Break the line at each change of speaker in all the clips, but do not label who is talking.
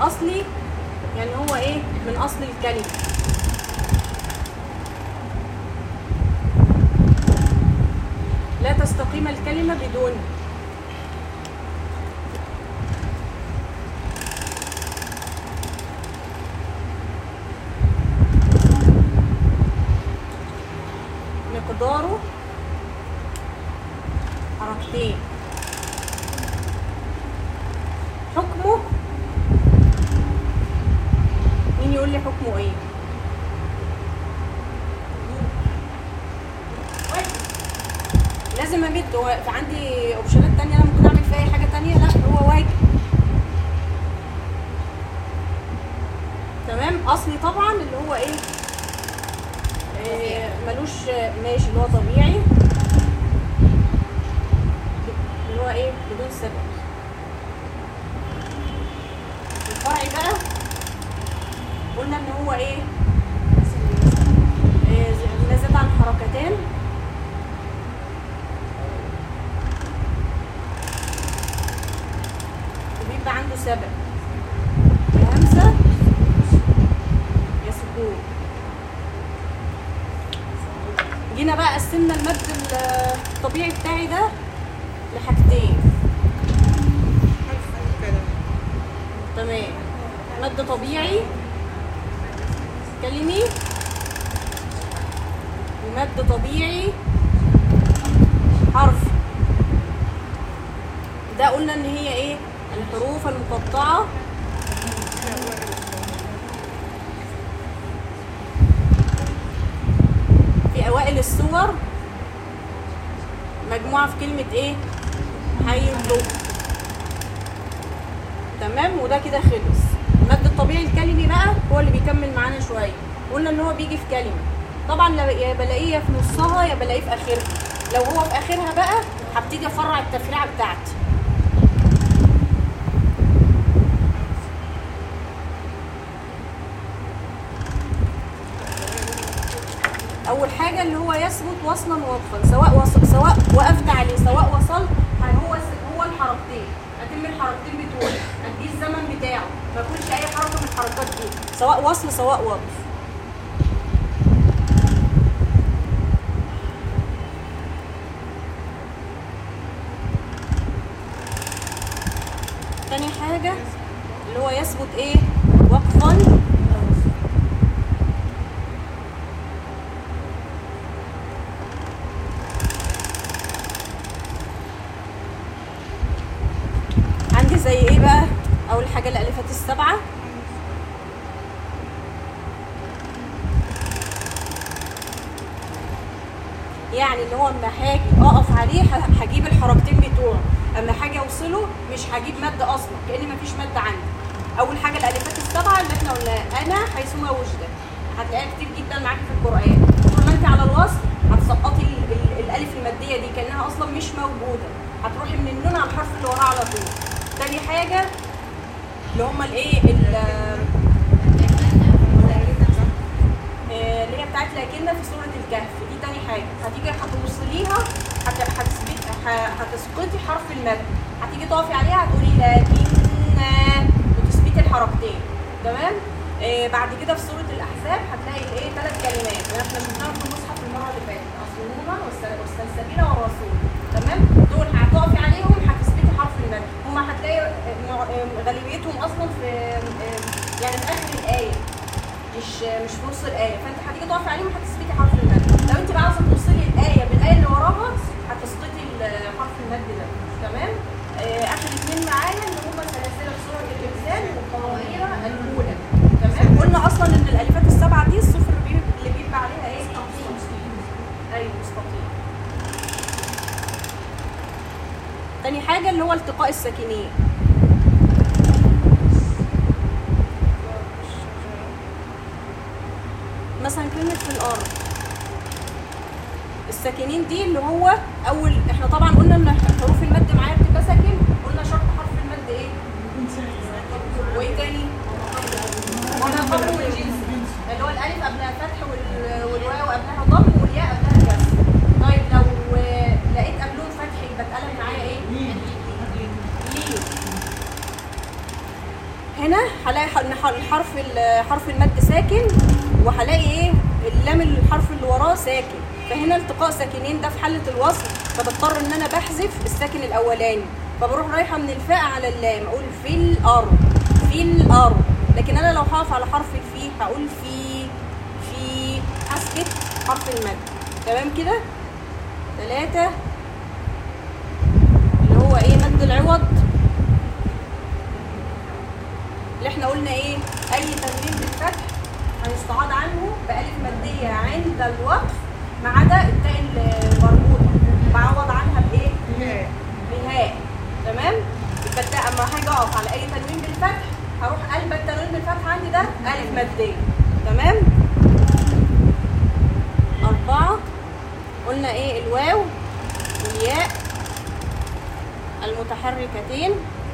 اصلي يعني هو ايه من اصل الكلمه لا تستقيم الكلمه بدون مقداره حركتين حكمه مين يقول لي حكمه ايه لازم امد هو في عندي اوبشنات تانية انا ممكن اعمل فيها اي حاجه تانية لا هو واجب تمام اصلي طبعا اللي هو ايه إيه ملوش ماشي اللي هو طبيعي اللي هو ايه بدون سبب الفرعي بقى قلنا ان هو ايه إيه، لا زاد عن حركتين وبيبقى عنده سبب يا همزة يا سكون جينا بقى قسمنا المد ال- الطبيعي بتاعي ده لحاجتين تمام مد طبيعي كلمي ومد طبيعي حرف ده قلنا ان هي ايه الحروف المقطعه في اوائل السور مجموعه في كلمه ايه حي اللغة تمام وده كده خلص المد الطبيعي الكلمي بقى هو اللي بيكمل معانا شويه قلنا ان هو بيجي في كلمه طبعا لا- يا بلاقيه يا في نصها يا بلاقيه في اخرها لو هو في اخرها بقى هبتدي افرع التفريعه بتاعتي اول حاجه اللي هو يثبت وصلا ووقفا سواء وصل سواء وقفت عليه سواء وصلت يعني هو هو الحركتين اتم الحركتين بتوعي اديه الزمن بتاعه ما يكونش اي حركه من الحركات دي سواء وصل سواء وقف تاني حاجه اللي هو يثبت ايه وقفا عندي زي ايه بقى اول حاجه الالفات السبعه يعني اللي هو اما هاجي اقف عليه ه- هجيب الحركتين بتوعه اما هاجي اوصله مش هجيب مد اصلا كان مفيش مد عندي اول حاجه الالفات السبعه اللي احنا قلناها انا حيثما وجد هتلاقيها كتير جدا معاكي في القران طول ما انت على الوصل هتسقطي ال- ال- الالف الماديه دي كانها اصلا مش موجوده هتروحي من النون على الحرف اللي وراه على طول تاني حاجه اللي هما الايه ال- آه، اللي هي بتاعت لكن في سورة الكهف دي تاني حاجة هتيجي هتوصليها هت- هتثبت ه- هتسقطي حرف المد هتيجي تقفي عليها هتقولي لكن وتثبتي الحركتين تمام آه بعد كده في سورة الأحزاب هتلاقي الايه ثلاث كلمات اللي احنا شفناهم في المصحف المرة اللي فاتت أصلهما والسلسبيلة والرسول تمام دول هتقفي عليهم هتثبتي حرف المد هما هتلاقي آه، مع- آه، غالبيتهم أصلا في آه، يعني في آخر الآية مش مش في نص الايه فانت هتيجي تقفي عليهم هتثبتي حرف المد لو انت بقى عاوزه توصلي الايه بالايه اللي وراها هتسقطي ال- حرف المد ده تمام آه، اخر اتنين معايا اللي هما سلاسل في سوره الانسان والقوارير الاولى تمام قلنا اصلا ان الالفات السبعه دي الصفر بي- اللي بيبقى عليها ايه ايوه مستطيل تاني حاجه اللي هو التقاء الساكنين مثلا كلمة في الأرض الساكنين دي اللي هو أول احنا طبعا قلنا إن حروف المد معايا بتبقى ساكن قلنا شرط حرف المد إيه؟ وإيه تاني؟ وأنا ضم والجنس اللي هو الألف قبلها فتح وال- والواو قبلها ضم والياء قبلها كسر طيب لو آه، لقيت قبلهم فتح يبقى اتقلب معايا إيه؟ ليه هنا هلاقي ح- إن ح- الحرف ال- حرف المد ساكن وهلاقي ايه اللام الحرف اللي وراه ساكن فهنا التقاء ساكنين ده في حاله الوصل فبضطر ان انا بحذف الساكن الاولاني فبروح رايحه من الفاء على اللام اقول في الارض في الارض لكن انا لو هقف على حرف الفي هقول في في هسكت حرف المد تمام كده ثلاثة اللي هو ايه مد العوض اللي احنا قلنا ايه اي تنوين بالفتح هيستعاض عنه بألف مادية عند الوقف ما عدا التاء المربوطة بعوض عنها بايه؟ بهاء تمام؟ يبقى التاء اما هاجي اقف على اي تنوين بالفتح هروح قلب التنوين بالفتح عندي ده ألف مادية تمام؟ أربعة قلنا ايه الواو والياء المتحركتين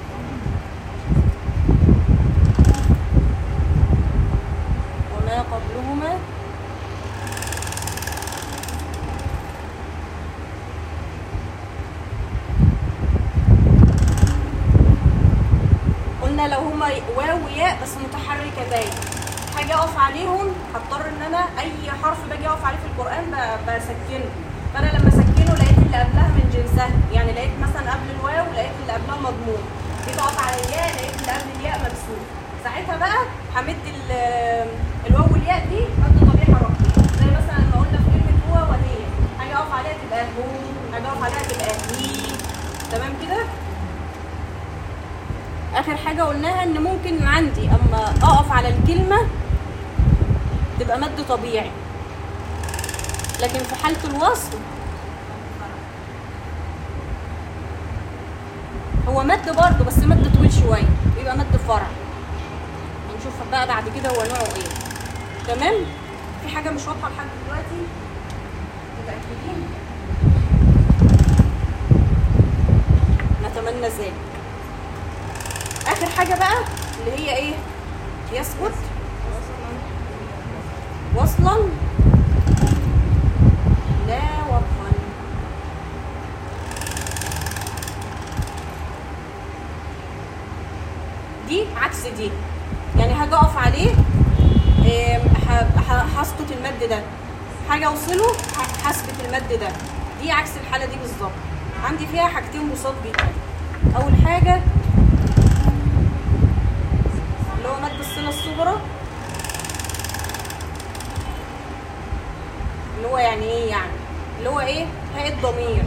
وما قبلهما قلنا لو هما واو وياء بس متحركتين حاجة اقف عليهم هضطر ان انا اي حرف باجي اقف عليه في القرآن ب- بسكنه فانا لما اسكنه لقيت اللي قبلها من جنسها يعني لقيت مثلا قبل الواو لقيت اللي قبلها مضموم جيت اقف على الياء لقيت اللي قبل الياء مكسور ساعتها بقى همد ال- الواو والياء دي مد طبيعي حركتين زي مثلا لما قلنا في كلمة هو وهي حاجة اقف عليها تبقى هو حاجة اقف عليها تبقى هي تمام كده اخر حاجه قلناها ان ممكن عندي اما اقف على الكلمه تبقى مد طبيعي لكن في حاله الوصل هو مد برضه بس مد طويل شويه بيبقى مد فرع هنشوف بقى بعد كده هو نوعه ايه تمام في حاجه مش واضحه لحد دلوقتي متاكدين نتمنى ذلك اخر حاجه بقى اللي هي ايه يسكت وصلا لا وقفا دي عكس دي يعني هاجي اقف عليه إيه، ه- ه- هسقط المد ده حاجه اوصله ه- هثبت المد ده دي عكس الحاله دي بالظبط عندي فيها حاجتين بساط جدا اول حاجه اللي هو مد الصلة الصغرى اللي هو يعني ايه يعني اللي هو ايه هاء الضمير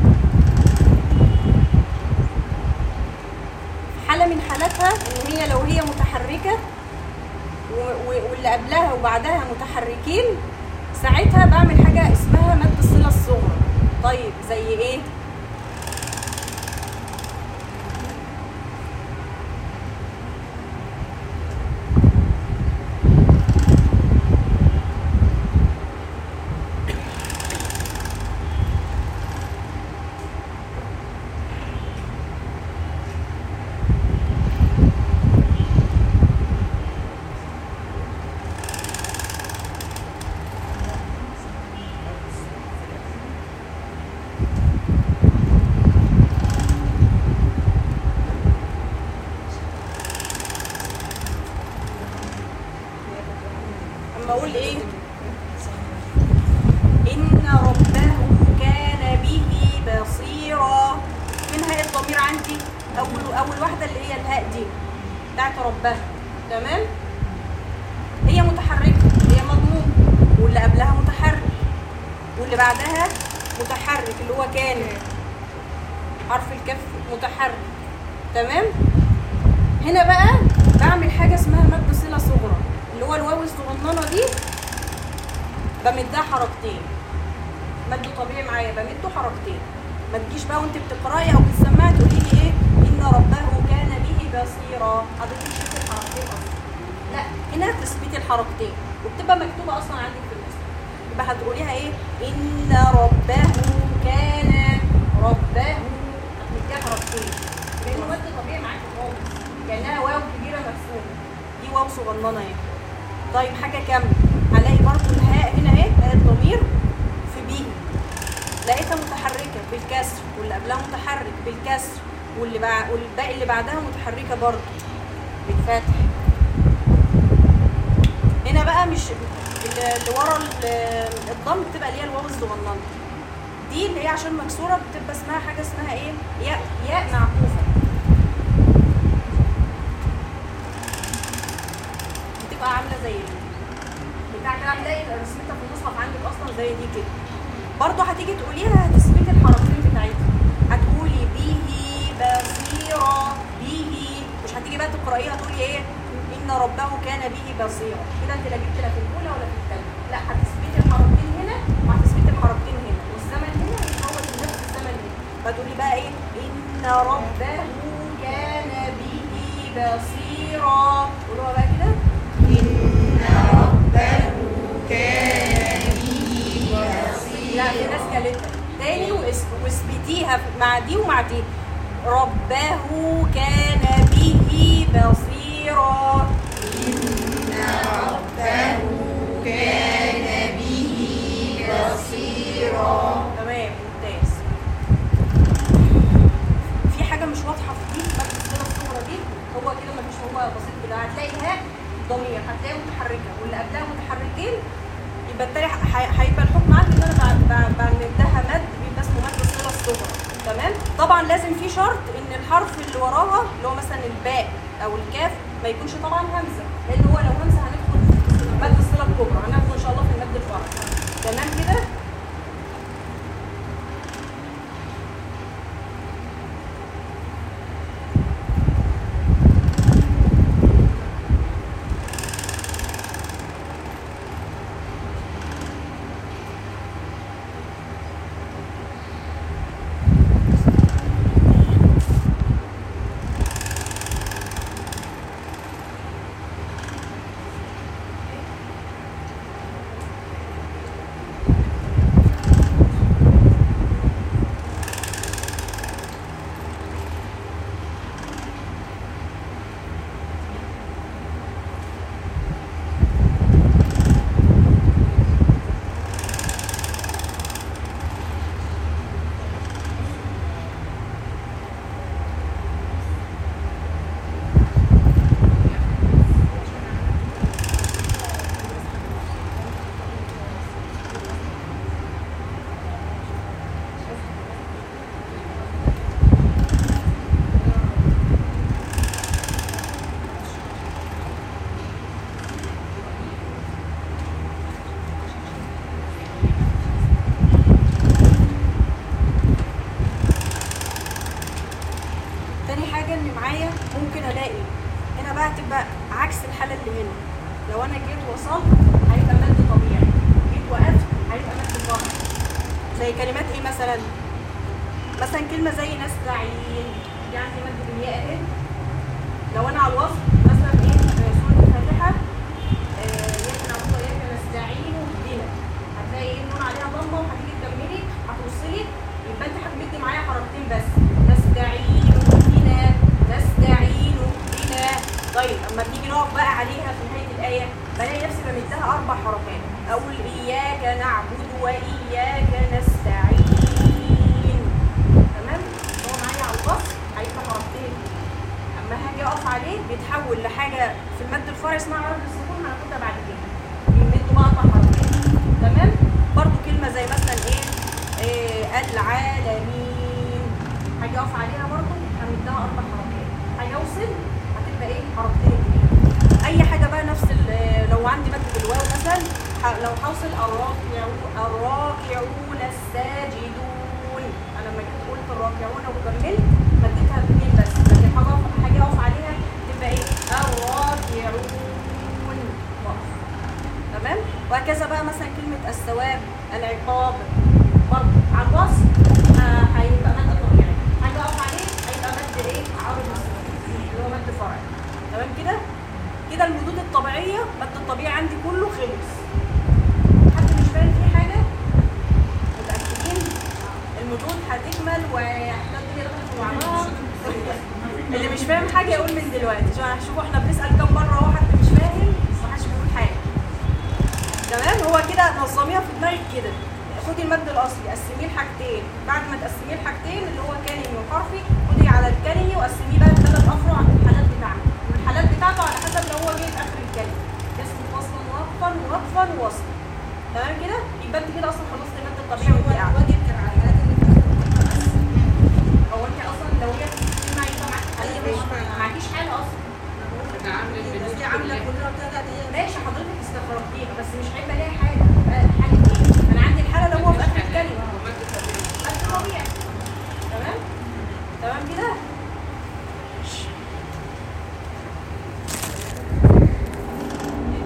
حالة من حالاتها ان هي لو هي متحركة و- و- واللي قبلها وبعدها متحركين ساعتها بعمل حاجة اسمها مد الصلة الصغرى طيب زي ايه اما اقول ايه ان ربه كان به بصيرا من هاء الضمير عندي اول اول واحده اللي هي الهاء دي بتاعت ربها تمام هي متحركه هي مضموم واللي قبلها متحرك واللي بعدها متحرك اللي هو كان حرف الكف متحرك تمام هنا بقى بعمل حاجه اسمها مد صله صغرى اللي هو الواو الصغننه دي بمدها حركتين مد طبيعي معايا بمده حركتين ما تجيش بقى وانت بتقراي او بتسمعي تقولي لي ايه ان ربه كان به بصيرا حضرتك شفتي الحركتين اصلا لا هنا تثبيت الحركتين وبتبقى مكتوبه اصلا عندك في المسك يبقى هتقوليها ايه ان ربه كان ربه هتمديها حركتين لانه مد طبيعي معاكي خالص كانها واو كبيره مفهومه دي واو صغننه اهي طيب حاجه كامله هلاقي برضو الهاء هنا اهي هاء الضمير في بيه لقيتها متحركه بالكسر واللي قبلها متحرك بالكسر واللي بع... والباقي اللي بعدها متحركه برضو بالفتح هنا بقى مش اللي اللي ورا ال- الضم بتبقى اللي هي الواو الصغننه دي اللي هي عشان مكسوره بتبقى اسمها حاجه اسمها ايه ياء ياء معكوفه بتبقى عامله زي بتاع كده هتلاقي رسمتها في المصحف عندك اصلا زي دي كده برضه هتيجي تقوليها هتثبتي الحركتين بتاعتها هتقولي به بصيرا به مش هتيجي بقى تقرايها تقولي ايه ان ربه كان به بصيرا كده انت لا جبت لا في الاولى ولا في الثانيه لا هتثبتي الحركتين هنا وهتثبتي الحركتين هنا والزمن هنا يبقى هو في نفس الزمن هنا فتقولي بقى ايه ان ربه كان به بصيرا قولوها بقى كده لا في ناس قالتها تاني واس- واثبتيها مع دي ومع دي ربه كان به بصيرا تمام ممتاز في حاجه مش واضحه في دي مادة الصله الصغرى دي هو كده مفيش هو بسيط كده هتلاقي الهاء ضمير هتلاقي متحركه واللي قبلها متحركين يبقى التاني ح- هيبقى الحكم عندي ان انا بعد- بعد- بعمدها مد بيبقى اسمه مد الصله الصغرى تمام طبعا لازم في شرط ان الحرف اللي وراها اللي هو مثلا الباء او الكاف ما يكونش طبعا همزه لان هو لو همزه هندخل في مد الصله الكبرى هناخده ان شاء الله في المد الفرعي تمام كده تاني حاجة ان معايا ممكن الاقي هنا بقى تبقى عكس الحالة اللي هنا لو انا جيت وصلت هيبقى مد طبيعي جيت وقفت هيبقى مد فرعي زي كلمات ايه مثلا مثلا كلمة زي نستعين دي عندي مد بالياء اهي لو انا على الوصف مثلا ايه في سورة الفاتحة آه، اياك نعبد واياك نستعين اهدنا هتلاقي ايه النون عليها ضمة وهتيجي تكملي هتوصلي يبقى انت هتمدي معايا حركتين بس نستعين اهدنا نستعين اهدنا طيب اما تيجي نقف بقى عليها في نهاية الآية بلاقي نفسي بمدها أربع حركات أقول إياك نعبد وإياك نستعين تمام هو معايا على الوصف هيبقى حركتين اما هاجي اقف عليه بيتحول لحاجه في المد الفرعي اسمها عرض السكون هناخدها بعد كده بيمدوا بقى اربع حركات تمام برضو كلمه زي مثلا ايه, إيه العالمين هاجي اقف عليها برضو همدها اربع حركات هاجي اوصل هتبقى ايه حركتين اتنين. اي حاجه بقى نفس ال- لو عندي مد بالواو مثلا ح- لو هوصل الراكعون الراكعون الساجدون انا لما جيت قلت الراكعون وكملت مديتها باثنين بس لكن حاجه أقف- حاجه اقف عليها تبقى ايه الراكعون واقف تمام وهكذا بقى مثلا كلمه الثواب العقاب برضه على الوصف آه، هيبقى مد طبيعي حاجه اقف عليه هيبقى مد ايه عرض اللي هو مد فرعي تمام كده كده المدود الطبيعيه مد الطبيعي عندي كله خلص حد مش فاهم فيه حاجه متاكدين المدود هتكمل وهتلاقي الدنيا دخلت في بعضها اللي مش فاهم حاجه يقول من دلوقتي عشان شوفوا احنا بنسال كم مره اهو حد مش فاهم ما حدش بيقول حاجه تمام هو كده نظميها في دماغك كده خدي المد الاصلي قسميه لحاجتين بعد ما تقسميه لحاجتين اللي هو كلمي وحرفي خدي على الكلمي وقسميه بقى لثلاث افرع الحالات بتاعتك والحالات بتاعتك ونطفا ووصلا تمام كده يبقى انت كده اصلا خلصت المد الطبيعي وانت
هو
قاعده
الواجب كان على الحالات اللي فاتت بس
هو انت اصلا لو هي بتسمع يبقى معاك
أيوة،
حاجه
مش معايا.
معكيش حاجه اصلا
أنا بقول لك
أنا عاملة
دي
بالنسبة
عامله
لله.
كلها بتاعت هي
ماشي حضرتك استخرجتيها بس مش هيبقى ليها